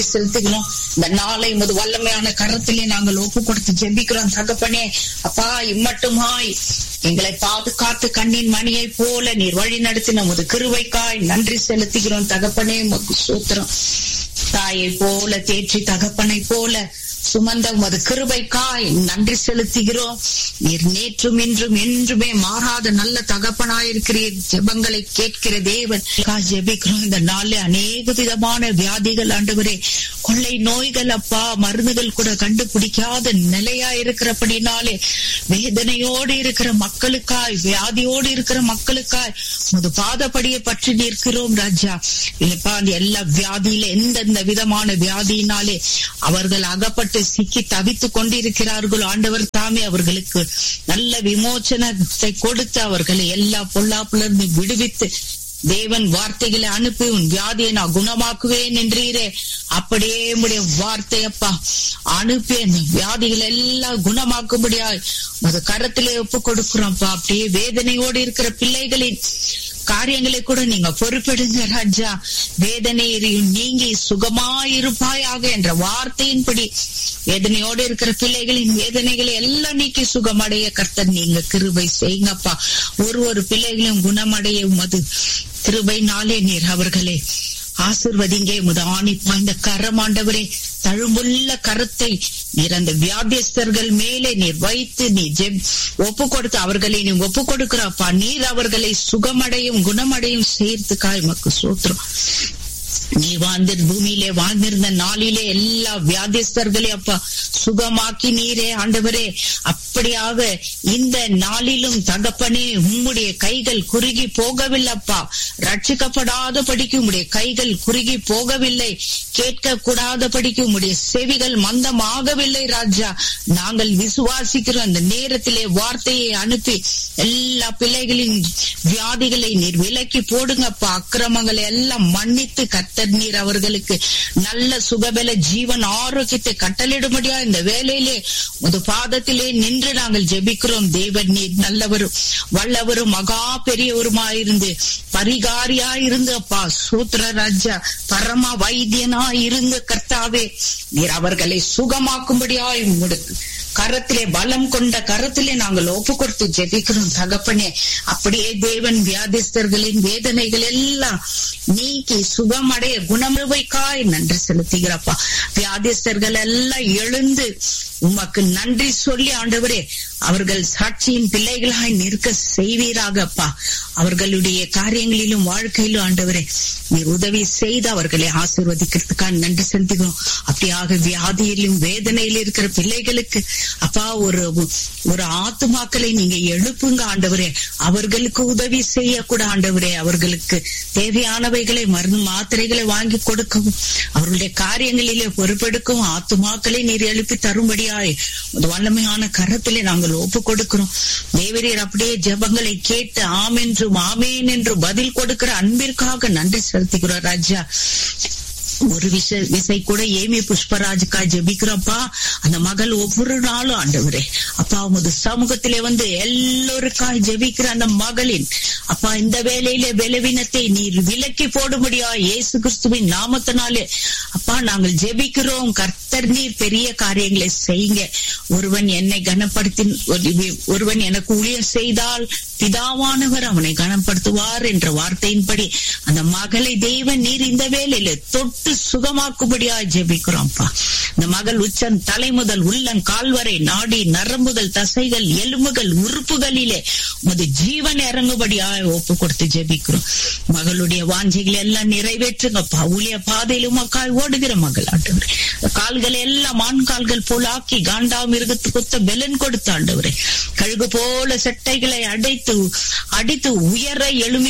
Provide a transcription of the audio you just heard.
செலுத்துகிறோம் இந்த நாளை முது வல்லமையான கரத்திலே நாங்கள் ஒப்பு கொடுத்து ஜெபிக்கிறோம் தகப்பனே அப்பா இம்மட்டுமாய் எங்களை பாதுகாத்து கண்ணின் மணியை போல நீர் வழி நடத்தின உமது கிருவைக்காய் நன்றி செலுத்துகிறோம் தகப்பனே உமக்கு சூத்திரம் தாயை போல தேற்றி தகப்பனை போல சுமந்த உமது கிருபைக்காய் நன்றி செலுத்துகிறோம் நீர் நேற்றும் இன்றும் என்றுமே மாறாத நல்ல தகப்பனாயிருக்கிறீர் ஜெபங்களை கேட்கிற தேவன் ஜெபிக்கிறோம் இந்த நாளில் அநேக விதமான வியாதிகள் ஆண்டவரே கொள்ளை நோய்கள் அப்பா மருந்துகள் கூட கண்டுபிடிக்காத நிலையா இருக்கிறபடினாலே வேதனையோடு இருக்கிற மக்களுக்காய் வியாதியோடு இருக்கிற மக்களுக்காய் முது பாதப்படியை பற்றி நிற்கிறோம் ராஜா இல்லப்பா அந்த எல்லா வியாதியில எந்தெந்த விதமான வியாதியினாலே அவர்கள் அகப்பட்டு சிக்கி தவித்துக் கொண்டிருக்கிறார்கள் ஆண்டவர் தாமே அவர்களுக்கு நல்ல விமோச்சனத்தை கொடுத்து அவர்களை எல்லா பொல்லாப்பிலிருந்து விடுவித்து தேவன் வார்த்தைகளை அனுப்பி உன் வியாதியை நான் குணமாக்குவேன் என்றீரே அப்படியே உடைய வார்த்தை அப்பா அனுப்பி அந்த வியாதிகள் எல்லாம் குணமாக்கும்படியாய் அது கரத்திலே ஒப்பு கொடுக்கிறோம்ப்பா அப்படியே வேதனையோடு இருக்கிற பிள்ளைகளின் காரியங்களை கூட நீங்க பொறுப்பெடுங்க ராஜா வேதனையில் நீங்கி சுகமாயிருப்பாயாக என்ற வார்த்தையின்படி வேதனையோடு இருக்கிற பிள்ளைகளின் வேதனைகளை எல்லாம் நீக்கி சுகமடைய கர்த்தர் நீங்க கிருபை செய்யுங்கப்பா ஒரு ஒரு பிள்ளைகளையும் குணமடைய உமது கிருபை நாளே நீர் அவர்களே ஆசிர்வதிங்கே முதானி பாய்ந்த கரமாண்டவரே தழும்புள்ள கருத்தை நீர் அந்த வியாதியஸ்தர்கள் மேலே நீர் வைத்து நீ ஜெப் ஒப்பு கொடுத்து அவர்களை நீ ஒப்பு கொடுக்கிறப்பா நீர் அவர்களை சுகமடையும் குணமடையும் சேர்த்துக்காய் மக்கு சூத்திரம் நீ வாழ்ந்த பூமியிலே வாழ்ந்திருந்த நாளிலே எல்லா வியாதிஸ்தர்களே அப்பா சுகமாக்கி நீரே ஆண்டவரே அப்படியாக இந்த நாளிலும் தகப்பனே உம்முடைய கைகள் குறுகி போகவில்லைப்பா ரட்சிக்கப்படாத படிக்கு உம்முடைய கைகள் குறுகி போகவில்லை கேட்க கூடாத படிக்கு உம்முடைய செவிகள் மந்தமாகவில்லை ராஜா நாங்கள் விசுவாசிக்கிறோம் அந்த நேரத்திலே வார்த்தையை அனுப்பி எல்லா பிள்ளைகளின் வியாதிகளை நீர் விலக்கி போடுங்கப்பா அக்கிரமங்களை எல்லாம் மன்னித்து கத்தர் நீர் அவர்களுக்கு நல்ல சுகபல ஜீவன் ஆரோக்கியத்தை கட்டளிடும்படியா இந்த வேலையிலே முது பாதத்திலே நின்று நாங்கள் ஜெபிக்கிறோம் தேவன் நீர் நல்லவரும் வல்லவரும் மகா பெரியவருமாயிருந்து பரிகாரியாயிருந்து அப்பா சூத்திர ராஜா பரம வைத்தியனா இருந்து கர்த்தாவே நீர் அவர்களை சுகமாக்கும்படியாய் முடுக்கு கரத்திலே பலம் கொண்ட கரத்திலே நாங்கள் ஒப்பு கொடுத்து ஜெபிக்கிறோம் தகப்பனே அப்படியே தேவன் வியாதிஸ்தர்களின் வேதனைகள் எல்லாம் நீக்கி சுகமடைய குணமுவைக்காய் நன்றி செலுத்துகிறப்பா வியாதிஸ்தர்கள் எல்லாம் எழுந்து உமக்கு நன்றி சொல்லி ஆண்டவரே அவர்கள் சாட்சியின் பிள்ளைகளாய் நிற்க செய்வீராகப்பா அவர்களுடைய காரியங்களிலும் வாழ்க்கையிலும் ஆண்டவரே நீர் உதவி செய்து அவர்களை ஆசிர்வதிக்கிறதுக்காக நன்றி செலுத்துகிறோம் அப்படியாக வியாதியிலும் வேதனையிலும் இருக்கிற பிள்ளைகளுக்கு அப்பா ஒரு ஒரு ஆத்துமாக்களை நீங்க எழுப்புங்க ஆண்டவரே அவர்களுக்கு உதவி செய்யக்கூட ஆண்டவரே அவர்களுக்கு தேவையானவைகளை மருந்து மாத்திரைகளை வாங்கி கொடுக்கவும் அவர்களுடைய காரியங்களிலே பொறுப்பெடுக்கவும் ஆத்துமாக்களை நீர் எழுப்பி தரும்படியாய் வல்லமையான கரத்திலே நாங்கள் ஒப்பு கொடுக்கிறோம் தேவரீர் அப்படியே ஜபங்களை கேட்டு ஆம் என்றும் ஆமேன் என்று பதில் கொடுக்கிற அன்பிற்காக நன்றி செலுத்துகிறோம் ராஜா ஒரு விஷ விசை கூட ஏமி புஷ்பராஜுக்கா ஜெபிக்கிறப்பா அந்த மகள் ஒவ்வொரு நாளும் ஆண்டவரே அப்பா உமது சமூகத்திலே வந்து எல்லோருக்காய் ஜெபிக்கிற அந்த மகளின் அப்பா இந்த வேலையிலே பலவீனத்தை நீர் விலக்கி போடும்படியா இயேசு கிறிஸ்துவின் நாமத்தினாலே அப்பா நாங்கள் ஜெபிக்கிறோம் கர்த்தர் நீர் பெரிய காரியங்களை செய்யுங்க ஒருவன் என்னை கனப்படுத்தி ஒருவன் எனக்கு ஊழியம் செய்தால் பிதாவானவர் அவனை கனப்படுத்துவார் என்ற வார்த்தையின்படி அந்த மகளை தேவன் நீர் இந்த வேலையில தொட்டு சுகமாக்கும்படியா ஜெபிக்கிறோம்ப்பா இந்த மகள் உச்சன் தலை முதல் உள்ளம் கால்வரை நாடி நரம்புகள் தசைகள் எலும்புகள் உறுப்புகளிலே உமது ஜீவன் இறங்கும்படியா ஒப்பு கொடுத்து ஜெபிக்கிறோம் மகளுடைய வாஞ்சைகள் எல்லாம் நிறைவேற்றுங்கப்பா ஊழிய பாதையிலும் மக்காய் ஓடுகிற மகள் ஆண்டவரே கால்கள் எல்லாம் ஆண் கால்கள் போல ஆக்கி காண்டா மிருகத்து குத்த பெலன் கொடுத்த ஆண்டவரே கழுகு போல செட்டைகளை அடைத்து அடித்து உயர எழுமி